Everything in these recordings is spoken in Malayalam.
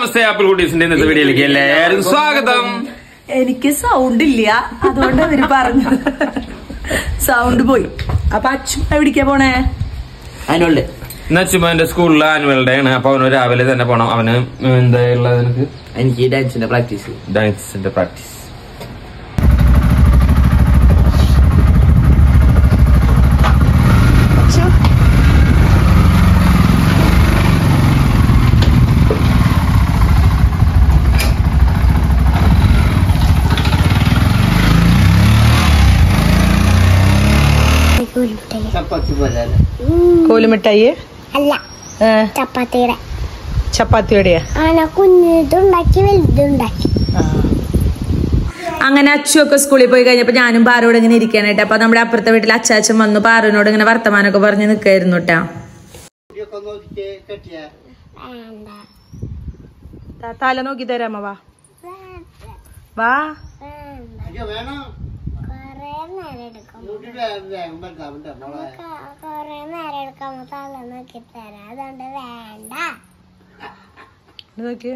നമസ്തേ ആപ്പിൾ കുട്ടീസിന്റെ ഇന്നത്തെ വീഡിയോയിലേക്ക് എല്ലാവരും സ്വാഗതം എനിക്ക് സൗണ്ട് ഇല്ല അതുകൊണ്ട് അവര് പറഞ്ഞു സൗണ്ട് പോയി അപ്പൊ അച്ഛൻ എവിടേക്കാ പോണേ അതിനുള്ളിൽ നച്ചുമാന്റെ സ്കൂളിലെ ആനുവൽ ഡേ ആണ് അപ്പൊ അവന് രാവിലെ തന്നെ പോണം അവന് എന്താ ഉള്ളത് നിനക്ക് എനിക്ക് ഡാൻസിന്റെ പ്രാക്ടീസ് ഡാൻസിന്റെ പ്രാക്ടീസ് ചപ്പാത്തി പോലെ കോലുമിഠായി അല്ല ചപ്പാത്തിയുടെ ചപ്പാത്തിയുടെയാ ആന കുഞ്ഞിതുണ്ടാക്കി വലുതുണ്ടാക്കി അങ്ങനെ അച്ചു ഒക്കെ സ്കൂളിൽ പോയി കഴിഞ്ഞപ്പോ ഞാനും പാറോട് ഇങ്ങനെ ഇരിക്കാനായിട്ട് അപ്പൊ നമ്മുടെ അപ്പുറത്തെ വീട്ടിൽ അച്ചാച്ചൻ വന്നു പാറുവിനോട് ഇങ്ങനെ വർത്തമാനമൊക്കെ പറഞ്ഞ് നിൽക്കായിരുന്നു കേട്ടാ വേണ്ട തല നോക്കി തരാമ വാ വാ വേണ്ട കൊറേ നേരം എടുക്കും കൊറേ നേരം എടുക്കുമ്പോ തല നോക്കി തരാം അതുകൊണ്ട് വേണ്ട നോക്കി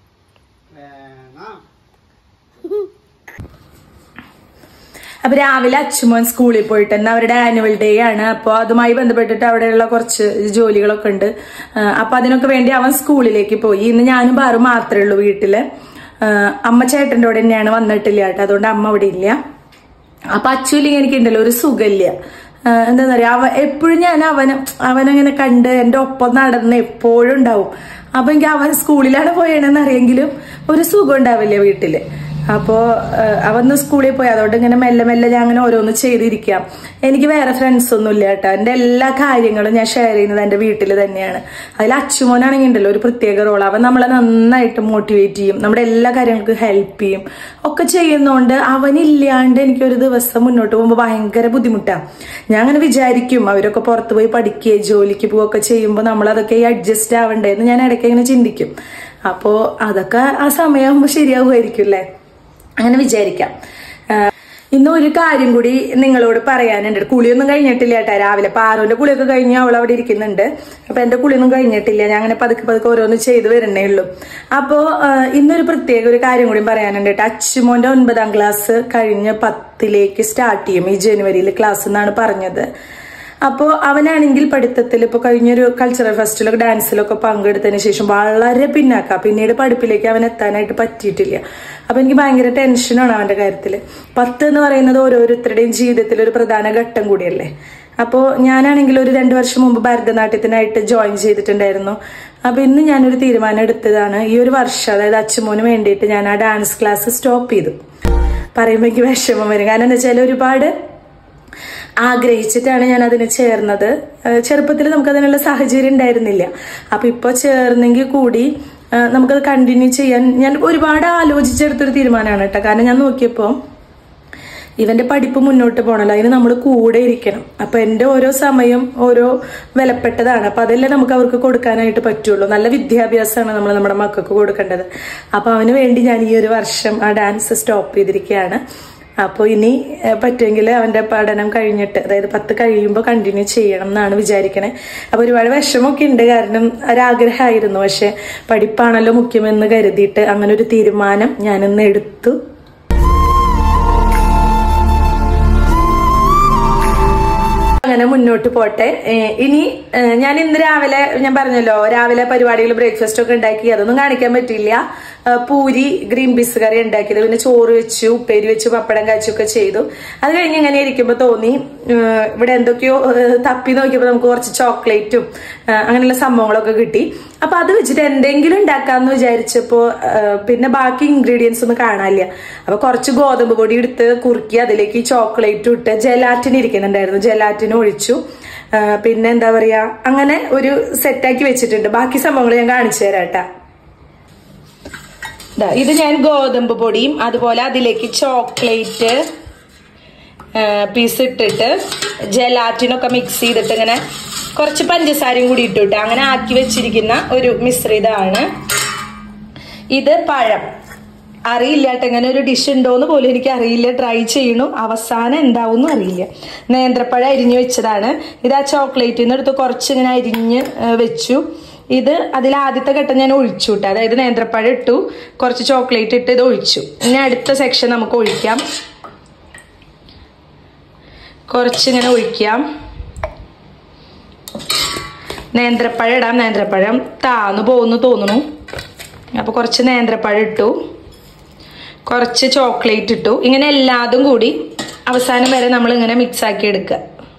അപ്പൊ രാവിലെ അച്ചുമോൻ സ്കൂളിൽ പോയിട്ട് ഇന്ന് അവരുടെ ആനുവൽ ഡേ ആണ് അപ്പൊ അതുമായി ബന്ധപ്പെട്ടിട്ട് അവിടെയുള്ള കുറച്ച് ജോലികളൊക്കെ ഉണ്ട് ആ, അപ്പൊ അതിനൊക്കെ വേണ്ടി അവൻ സ്കൂളിലേക്ക് പോയി ഇന്ന് ഞാനും പാറു മാത്രമേ ഉള്ളൂ വീട്ടില് ആ, അമ്മ ചേട്ടന്റെ കൂടെ തന്നെയാണ് വന്നിട്ടില്ല കേട്ടോ അതുകൊണ്ട് അമ്മ അവിടെ ഇല്ല അപ്പൊ അച്ചുലിങ് എനിക്കുണ്ടല്ലോ ഒരു സുഖമില്ല എന്താ പറയാ അവ എപ്പോഴും ഞാൻ അവന് അവനങ്ങനെ കണ്ട് എന്റെ ഒപ്പം നടന്ന് എപ്പോഴും ഉണ്ടാവും അപ്പൊ എനിക്ക് അവൻ സ്കൂളിലാണ് പോയണെന്ന് അറിയെങ്കിലും ഒരു സുഖം ഉണ്ടാവില്ല വീട്ടില് അപ്പോ ഏഹ്, അവന്ന് സ്കൂളിൽ പോയി അതുകൊണ്ട് ഇങ്ങനെ മെല്ലെ മെല്ലെ ഞാൻ അങ്ങനെ ഓരോന്ന് ചെയ്തിരിക്കാം എനിക്ക് വേറെ ഫ്രണ്ട്സ് ഒന്നും ഇല്ല കേട്ടോ എന്റെ എല്ലാ കാര്യങ്ങളും ഞാൻ ഷെയർ ചെയ്യുന്നത് എന്റെ വീട്ടിൽ തന്നെയാണ് അതിൽ അച്ചുമോനാണെങ്കിൽ ഉണ്ടല്ലോ ഒരു പ്രത്യേക റോൾ അവൻ നമ്മളെ നന്നായിട്ട് മോട്ടിവേറ്റ് ചെയ്യും നമ്മുടെ എല്ലാ കാര്യങ്ങൾക്കും ഹെൽപ്പ് ചെയ്യും ഒക്കെ ചെയ്യുന്നോണ്ട് അവനില്ലാണ്ട് എനിക്ക് ഒരു ദിവസം മുന്നോട്ട് പോകുമ്പോൾ ഭയങ്കര ബുദ്ധിമുട്ടാണ് ഞാൻ അങ്ങനെ വിചാരിക്കും അവരൊക്കെ പുറത്ത് പോയി പഠിക്കുകയും ജോലിക്ക് പോവുകയൊക്കെ ചെയ്യുമ്പോൾ നമ്മൾ അതൊക്കെ അഡ്ജസ്റ്റ് ആവണ്ടേ എന്ന് ഞാൻ ഇടയ്ക്ക് ഇങ്ങനെ ചിന്തിക്കും അപ്പോ അതൊക്കെ ആ സമയമാകുമ്പോൾ ശരിയാവുമായിരിക്കും അല്ലേ അങ്ങനെ വിചാരിക്കാം ആഹ് ഇന്ന് ഒരു കാര്യം കൂടി നിങ്ങളോട് പറയാനുണ്ട് കുളിയൊന്നും കഴിഞ്ഞിട്ടില്ല കേട്ടാ രാവിലെ പാറുവിന്റെ കുളിയൊക്കെ കഴിഞ്ഞ് അവൾ അവിടെ ഇരിക്കുന്നുണ്ട് അപ്പൊ എന്റെ കുളിയൊന്നും കഴിഞ്ഞിട്ടില്ല ഞാൻ അങ്ങനെ പതുക്കെ പതുക്കെ ഓരോന്ന് ചെയ്തു വരണേ ഉള്ളൂ അപ്പോ ആഹ് ഇന്നൊരു പ്രത്യേക ഒരു കാര്യം കൂടി പറയാനുണ്ട് കേട്ടോ അച്ചുമോന്റെ ഒൻപതാം ക്ലാസ് കഴിഞ്ഞ് പത്തിലേക്ക് സ്റ്റാർട്ട് ചെയ്യും ഈ ജനുവരിയിൽ ക്ലാസ് എന്നാണ് പറഞ്ഞത് അപ്പോൾ അവനാണെങ്കിൽ പഠിത്തത്തിൽ ഇപ്പോൾ കഴിഞ്ഞൊരു കൾച്ചറൽ ഫെസ്റ്റിലൊക്കെ ഡാൻസിലൊക്കെ പങ്കെടുത്തതിന് ശേഷം വളരെ പിന്നാക്ക പിന്നീട് പഠിപ്പിലേക്ക് അവൻ എത്താനായിട്ട് പറ്റിയിട്ടില്ല അപ്പൊ എനിക്ക് ഭയങ്കര ടെൻഷനാണ് അവന്റെ കാര്യത്തിൽ പത്ത് എന്ന് പറയുന്നത് ഓരോരുത്തരുടെയും ജീവിതത്തിൽ ഒരു പ്രധാന ഘട്ടം കൂടിയല്ലേ അപ്പോൾ ഞാനാണെങ്കിൽ ഒരു രണ്ട് വർഷം മുമ്പ് ഭരതനാട്യത്തിനായിട്ട് ജോയിൻ ചെയ്തിട്ടുണ്ടായിരുന്നു അപ്പൊ ഇന്ന് ഞാനൊരു തീരുമാനം എടുത്തതാണ് ഈ ഒരു വർഷം അതായത് അച്ഛമോന് വേണ്ടിയിട്ട് ഞാൻ ആ ഡാൻസ് ക്ലാസ് സ്റ്റോപ്പ് ചെയ്തു പറയുമ്പോൾ എനിക്ക് വിഷമം വരും കാരണം എന്താ വെച്ചാൽ ഒരുപാട് ആഗ്രഹിച്ചിട്ടാണ് ഞാൻ അതിന് ചേർന്നത് ഏഹ് ചെറുപ്പത്തിൽ നമുക്ക് അതിനുള്ള സാഹചര്യം ഉണ്ടായിരുന്നില്ല അപ്പൊ ഇപ്പൊ ചേർന്നെങ്കിൽ കൂടി ഏഹ് നമുക്കത് കണ്ടിന്യൂ ചെയ്യാൻ ഞാൻ ഒരുപാട് ആലോചിച്ചെടുത്തൊരു തീരുമാനമാണ് കേട്ടോ കാരണം ഞാൻ നോക്കിയപ്പോ ഇവന്റെ പഠിപ്പ് മുന്നോട്ട് പോകണല്ലോ അതിന് നമ്മൾ കൂടെ ഇരിക്കണം അപ്പൊ എന്റെ ഓരോ സമയം ഓരോ വിലപ്പെട്ടതാണ് അപ്പൊ അതല്ലേ നമുക്ക് അവർക്ക് കൊടുക്കാനായിട്ട് പറ്റുള്ളൂ നല്ല വിദ്യാഭ്യാസമാണ് നമ്മൾ നമ്മുടെ മക്കൾക്ക് കൊടുക്കേണ്ടത് അപ്പൊ അവന് വേണ്ടി ഞാൻ ഈ ഒരു വർഷം ആ ഡാൻസ് സ്റ്റോപ്പ് ചെയ്തിരിക്കുകയാണ് അപ്പോൾ ഇനി ഏഹ്, പറ്റുമെങ്കിൽ അവന്റെ പഠനം കഴിഞ്ഞിട്ട് അതായത് പത്ത് കഴിയുമ്പോൾ കണ്ടിന്യൂ ചെയ്യണം എന്നാണ് വിചാരിക്കണേ അപ്പൊ ഒരുപാട് വിഷമമൊക്കെ ഉണ്ട് കാരണം ഒരാഗ്രഹമായിരുന്നു പക്ഷെ പഠിപ്പാണല്ലോ മുഖ്യമെന്ന് കരുതിയിട്ട് അങ്ങനെ ഒരു തീരുമാനം ഞാനിന്ന് എടുത്തു അങ്ങനെ മുന്നോട്ട് പോട്ടെ ഏഹ് ഇനി ഏഹ് ഞാൻ ഇന്ന് രാവിലെ ഞാൻ പറഞ്ഞല്ലോ രാവിലെ പരിപാടികൾ ബ്രേക്ക്ഫാസ്റ്റ് ഒക്കെ ഉണ്ടാക്കി അതൊന്നും കാണിക്കാൻ പറ്റില്ല ഏഹ് പൂരി ഗ്രീൻ പീസ് കറി ഉണ്ടാക്കിയത് പിന്നെ ചോറ് വെച്ചു ഉപ്പേരി വെച്ചു പപ്പടം കാച്ചൊക്കെ ചെയ്തു അത് കഴിഞ്ഞ് ഇങ്ങനെ ഇരിക്കുമ്പോൾ തോന്നി ഏഹ് ഇവിടെ എന്തൊക്കെയോ ഏഹ് തപ്പി നോക്കിയപ്പോൾ നമുക്ക് കുറച്ച് ചോക്ലേറ്റും ഏഹ് അങ്ങനെയുള്ള സംഭവങ്ങളൊക്കെ കിട്ടി അപ്പൊ അത് വെച്ചിട്ട് എന്തെങ്കിലും ഉണ്ടാക്കാന്ന് വിചാരിച്ചപ്പോ ഏഹ് പിന്നെ ബാക്കി ഇൻഗ്രീഡിയൻസ് ഒന്നും കാണാനില്ല അപ്പൊ കുറച്ച് ഗോതമ്പ് പൊടി എടുത്ത് കുറുക്കി അതിലേക്ക് ചോക്ലേറ്റും ഇട്ട് ജലാറ്റിൻ ഇരിക്കുന്നുണ്ടായിരുന്നു ജലാറ്റിൻ ഒഴിച്ചു ഏഹ് പിന്നെ എന്താ പറയാ അങ്ങനെ ഒരു സെറ്റാക്കി വെച്ചിട്ടുണ്ട് ബാക്കി സംഭവങ്ങൾ ഞാൻ കാണിച്ചു തരാം കേട്ടാ ദാ, ഇത് ഞാൻ ഗോതമ്പ് പൊടിയും അതുപോലെ അതിലേക്ക് ചോക്ലേറ്റ് പീസ് ഇട്ടിട്ട് ജലാറ്റിനൊക്കെ മിക്സ് ചെയ്തിട്ട് ഇങ്ങനെ കുറച്ച് പഞ്ചസാരയും കൂടി ഇട്ടിട്ട് അങ്ങനെ ആക്കി വെച്ചിരിക്കുന്ന ഒരു മിശ്രിതമാണ് ഇത് പഴം അറിയില്ല കേട്ടോ ഇങ്ങനെ ഒരു ഡിഷ് ഉണ്ടോന്ന് പോലും എനിക്ക് അറിയില്ല ട്രൈ ചെയ്യണു അവസാനം എന്താവും അറിയില്ല നേന്ത്രപ്പഴം അരിഞ്ഞു വെച്ചതാണ് ഇത് ആ ചോക്ലേറ്റിൽ നിന്ന് എടുത്ത് കുറച്ച് ഇങ്ങനെ അരിഞ്ഞ് ആ, വെച്ചു ഇത് അതിൽ ആദ്യത്തെ ഘട്ടം ഞാൻ ഒഴിച്ചു വിട്ടു അതായത് നേന്ത്രപ്പഴം ഇട്ടു കുറച്ച് ചോക്ലേറ്റ് ഇട്ട് ഇത് ഒഴിച്ചു ഇനി അടുത്ത സെക്ഷൻ നമുക്ക് ഒഴിക്കാം കുറച്ചിങ്ങനെ ഒഴിക്കാം നേന്ത്രപ്പഴം ഇടാം നേന്ത്രപ്പഴം താന്നു പോകുന്നു തോന്നുന്നു അപ്പോൾ കുറച്ച് നേന്ത്രപ്പഴം ഇട്ടു കുറച്ച് ചോക്ലേറ്റ് ഇട്ടു ഇങ്ങനെ എല്ലാതും കൂടി അവസാനം വരെ നമ്മൾ ഇങ്ങനെ മിക്സ് ആക്കി എടുക്കുക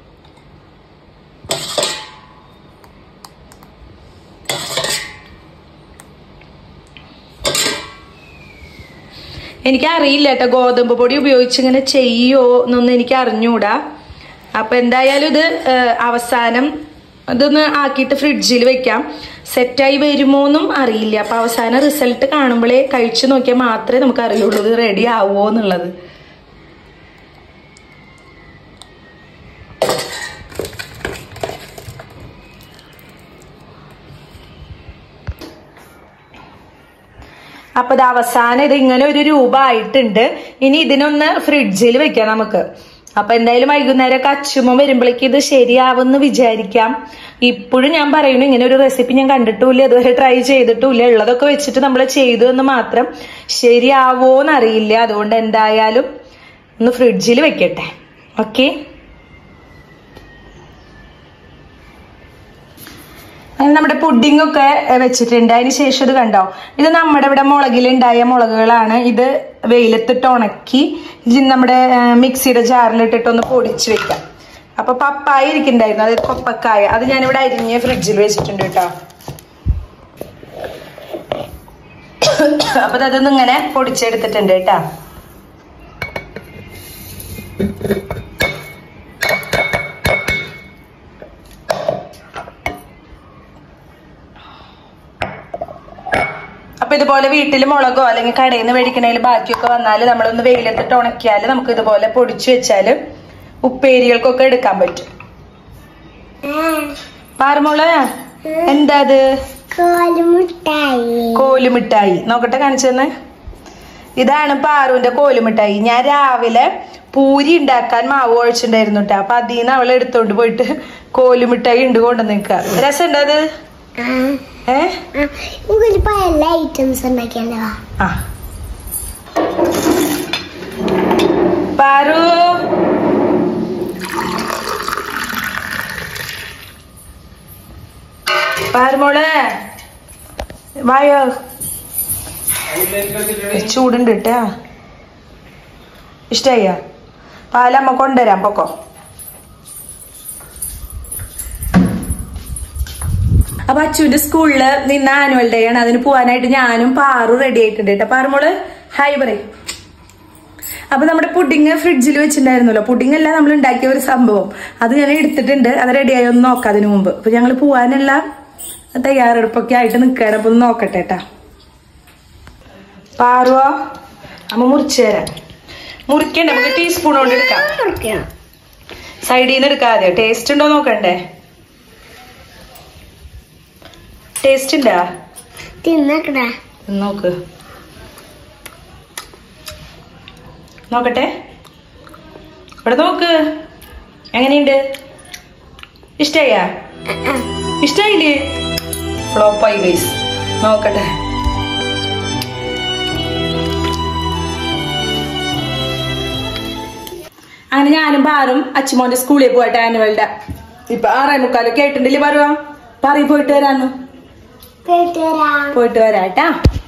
എനിക്ക് അറിയില്ല കേട്ടോ ഗോതമ്പ് പൊടി ഉപയോഗിച്ച് ഇങ്ങനെ ചെയ്യോ എന്നൊന്നും എനിക്ക് അറിഞ്ഞൂടാ അപ്പൊ എന്തായാലും ഇത് ഏഹ്, അവസാനം ഇതൊന്ന് ആക്കിയിട്ട് ഫ്രിഡ്ജിൽ വെക്കാം സെറ്റായി വരുമോന്നും അറിയില്ല അപ്പൊ അവസാനം റിസൾട്ട് കാണുമ്പോഴേ കഴിച്ചു നോക്കിയാൽ മാത്രമേ നമുക്ക് അറിയുള്ളൂ ഇത് റെഡി ആവുമോ എന്നുള്ളത് അപ്പൊ ഇത് അവസാനം ഇത് ഇങ്ങനെ ഒരു രൂപ ആയിട്ടുണ്ട് ഇനി ഇതിനൊന്ന് ഫ്രിഡ്ജിൽ വെക്കാം നമുക്ക് അപ്പൊ എന്തായാലും വൈകുന്നേരം അച്ചുമ്മ വരുമ്പോഴേക്ക് ഇത് ശരിയാവുമെന്ന് വിചാരിക്കാം ഇപ്പോഴും ഞാൻ പറയുന്നു ഇങ്ങനെ ഒരു റെസിപ്പി ഞാൻ കണ്ടിട്ടുമില്ല ഇതുവരെ ട്രൈ ചെയ്തിട്ടുമില്ല ഉള്ളതൊക്കെ വെച്ചിട്ട് നമ്മൾ ചെയ്തു എന്ന് മാത്രം ശരിയാവോന്ന് അറിയില്ല അതുകൊണ്ട് എന്തായാലും ഒന്ന് ഫ്രിഡ്ജിൽ വെക്കട്ടെ ഓക്കെ അത് നമ്മുടെ പുഡിംഗ് ഒക്കെ എ, വെച്ചിട്ടുണ്ട് അതിന് ശേഷം ഇത് കണ്ടോ ഇത് നമ്മുടെ ഇവിടെ മുളകിലുണ്ടായ മുളകുകളാണ് ഇത് വെയിലത്തിട്ട് ഉണക്കി ഇത് നമ്മുടെ ഏ, മിക്സിയുടെ ജാറിലിട്ടിട്ട് ഒന്ന് പൊടിച്ച് വെക്കാം അപ്പൊ പപ്പായ ഇരിക്കുന്നുണ്ടായിരുന്നു അതായത് പപ്പക്കായ അത് ഞാനിവിടെ അരിഞ്ഞ് ഫ്രിഡ്ജിൽ വെച്ചിട്ടുണ്ട് കേട്ടോ അപ്പൊ അതൊന്നും ഇങ്ങനെ പൊടിച്ചെടുത്തിട്ടുണ്ട് കേട്ടാ അപ്പൊ ഇതുപോലെ വീട്ടിൽ മുളകോ അല്ലെങ്കിൽ കടയിൽ നിന്ന് മേടിക്കണേൽ ബാക്കിയൊക്കെ വന്നാൽ നമ്മളൊന്ന് വെയിലത്തിട്ട് ഉണക്കിയാൽ നമുക്ക് ഇതുപോലെ പൊടിച്ചു വെച്ചാൽ ഉപ്പേരികൾക്കൊക്കെ എടുക്കാൻ പറ്റും പാറമോള് എന്താ അത് കോലുമുട്ടായി കോലുമിഠായി നോക്കട്ടെ കാണിച്ചു തന്നെ ഇതാണ് പാറുവിന്റെ കോലുമിഠായി ഞാൻ രാവിലെ പൂരി ഉണ്ടാക്കാൻ മാവ് കുഴച്ചിട്ടുണ്ടായിരുന്നു കേട്ടോ അപ്പൊ അതിൽ നിന്ന് അവൾ എടുത്തോണ്ട് പോയിട്ട് കോലുമിഠായി ഉണ്ട് കൊണ്ടു നിൽക്കുക രസമുണ്ട് അത് ആ ഏ ആ നമുക്കൊരു എല്ലാ ഐറ്റംസ് ഉണ്ടാക്കിയല്ലോ ആ പാറു പാറുമോളെ വായോ ചൂടുണ്ട് കേട്ടാ ഇഷ്ടായ പാലമ്മ കൊണ്ടുവരാം പൊക്കോ അപ്പൊ അച്ചുവിന്റെ സ്കൂളില് നിന്ന ആനുവൽ ഡേ ആണ് അതിന് പോവാനായിട്ട് ഞാനും പാറു റെഡി ആയിട്ടുണ്ട് കേട്ടോ പാറുമോള് ഹായ് പറയും അപ്പൊ നമ്മുടെ പുഡിങ് ഫ്രിഡ്ജിൽ വെച്ചിട്ടുണ്ടായിരുന്നല്ലോ പുഡിങ് അല്ല നമ്മൾ ഉണ്ടാക്കിയ ഒരു സംഭവം അത് ഞാൻ എടുത്തിട്ടുണ്ട് അത് റെഡിയായി ഒന്ന് നോക്കാം അതിനു മുമ്പ് അപ്പൊ ഞങ്ങൾ പോവാനുള്ള തയ്യാറെടുപ്പൊക്കെ ആയിട്ട് നിൽക്കുകയാണ് അപ്പൊ ഒന്ന് നോക്കട്ടെ കേട്ടാ പാറുവോ അമ്മ മുറിച്ചു തരാം മുറിക്കണ്ട നമുക്ക് ടീസ്പൂൺ കൊണ്ട് എടുക്കാം സൈഡിൽ നിന്ന് എടുക്കാതെ ടേസ്റ്റ് ഉണ്ടോ നോക്കണ്ടേ ടേസ്റ്റ് ഉണ്ടാ തിന്നക്കടാ നോക്ക് നോക്കട്ടെ ഇവിടെ നോക്ക് എങ്ങനെയുണ്ട് ഇഷ്ടായ ഇഷ്ടായില്ലേ ഫ്ലോപ്പായി ഗൈസ് നോക്കട്ടെ അങ്ങനെ ഞാനും പാറും അച്ചുമോന്റെ സ്കൂളിൽ പോയിട്ട് ആനുവൽഡേ ഇപ്പൊ ആറേ മുക്കാലൊക്കെ ആയിട്ടുണ്ടല്ലേ പാറുവാ പറയും പോയിട്ട് വരാന്ന് കേട്ടുവരാം പോയിട്ട് വരാട്ടാ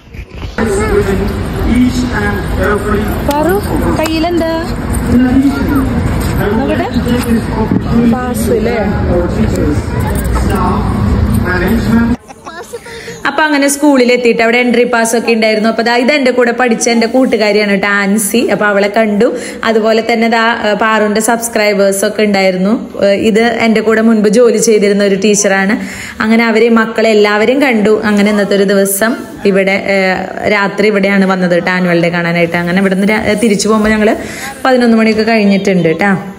പറു കയ്യിലെന്താ നോക്കട്ടെ പാസ് അല്ലേ അപ്പൊ അങ്ങനെ സ്കൂളിൽ എത്തിയിട്ട് അവിടെ എൻട്രി പാസ് ഒക്കെ ഉണ്ടായിരുന്നു അപ്പൊ ദാ ഇത് എന്റെ കൂടെ പഠിച്ച എന്റെ കൂട്ടുകാരിയാണ് കേട്ടോ ആൻസി അപ്പൊ അവളെ കണ്ടു അതുപോലെ തന്നെ ദാ ഏഹ്, പാറുന്റെ സബ്സ്ക്രൈബേഴ്സ് ഒക്കെ ഉണ്ടായിരുന്നു ഏഹ്, ഇത് എന്റെ കൂടെ മുൻപ് ജോലി ചെയ്തിരുന്ന ഒരു ടീച്ചറാണ് അങ്ങനെ അവരെ മക്കളെ എല്ലാവരും കണ്ടു അങ്ങനെ ഇന്നത്തെ ഒരു ദിവസം ഇവിടെ ഏഹ്, രാത്രി ഇവിടെയാണ് വന്നത് കേട്ടോ ആനുവൽ ഡേ കാണാനായിട്ട് അങ്ങനെ ഇവിടുന്ന് രാ- തിരിച്ചു പോകുമ്പോൾ ഞങ്ങള് പതിനൊന്ന് മണിയൊക്കെ കഴിഞ്ഞിട്ടുണ്ട് കേട്ടോ